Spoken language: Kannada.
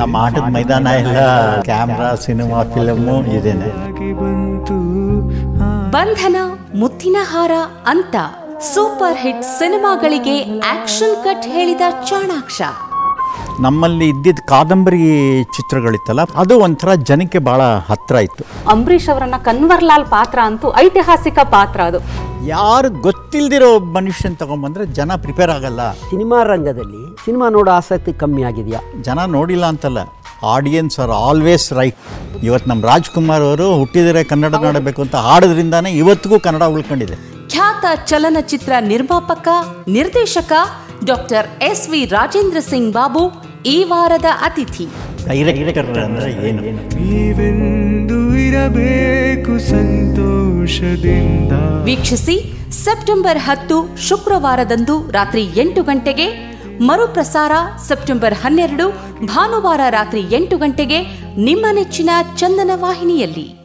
ನಮ್ಮ ಆಟದ ಮೈದಾನ ಎಲ್ಲ ಕ್ಯಾಮ್ರಾ ಸಿನಿಮಾ ಫಿಲಮು ಇದೇನೆ ಬಂಧನ ಮುತ್ತಿನ ಹಾರ ಅಂತ ಸೂಪರ್ ಹಿಟ್ ಸಿನಿಮಾಗಳಿಗೆ ಆಕ್ಷನ್ ಕಟ್ ಹೇಳಿದ ಚಾಣಾಕ್ಷ ನಮ್ಮಲ್ಲಿ ಇದ್ದಿದ್ದ ಕಾದಂಬರಿ ಚಿತ್ರಗಳಿತ್ತಲ್ಲ ಅದು ಒಂಥರ ಜನಕ್ಕೆ ಭಾಳ ಹತ್ರ ಇತ್ತು ಅಂಬರೀಷ್ ಅವರನ್ನ ಕನ್ವರ್ಲಾಲ್ ಪಾತ್ರ ಅಂತೂ ಐತಿಹಾಸಿಕ ಪಾತ್ರ ಅದು ಯಾರು ಗೊತ್ತಿಲ್ದಿರೋ ಒಬ್ಬ ಮನುಷ್ಯನ್ ತಗೊಂಬಂದ್ರೆ ಜನ ಪ್ರಿಪೇರ್ ಆಗಲ್ಲ ಸಿನಿಮಾ ರಂಗದಲ್ಲಿ ಸಿನಿಮಾ ನೋಡೋ ಆಸಕ್ತಿ ಕಮ್ಮಿ ಆಗಿದೆಯಾ ಜನ ನೋಡಿಲ್ಲ ಅಂತಲ್ಲ ಆಡಿಯನ್ಸ್ ಆರ್ ಆಲ್ವೇಸ್ ರೈಟ್ ಇವತ್ತು ನಮ್ಮ ರಾಜ್ಕುಮಾರ್ ಅವರು ಹುಟ್ಟಿದರೆ ಕನ್ನಡ ನೋಡಬೇಕು ಅಂತ ಹಾಡೋದ್ರಿಂದಾನೇ ಇವತ್ತಿಗೂ ಕನ್ನಡ ಉಳ್ಕೊಂಡಿದೆ ಖ್ಯಾತ ಚಲನಚಿತ್ರ ನಿರ್ಮಾಪಕ ನಿರ್ದೇಶಕ doctor S V Rajendra Singh Babu ಈ ವಾರದ ಅತಿಥಿ ಡೈರೆಕ್ಟರ್ ಅಂದ್ರೆ ಏನು ನೀವೆಂದು ಇರಬೇಕು ಸಂತೋಷದಿಂದ ವೀಕ್ಷಿಸಿ ಸೆಪ್ಟೆಂಬರ್ ಹತ್ತು ಶುಕ್ರವಾರದಂದು ರಾತ್ರಿ ಎಂಟು ಗಂಟೆಗೆ ಮರುಪ್ರಸಾರ ಸೆಪ್ಟೆಂಬರ್ ಹನ್ನೆರಡು ಭಾನುವಾರ ರಾತ್ರಿ ಎಂಟು ಗಂಟೆಗೆ ನಿಮ್ಮ ನೆಚ್ಚಿನ ಚಂದನ ವಾಹಿನಿಯಲ್ಲಿ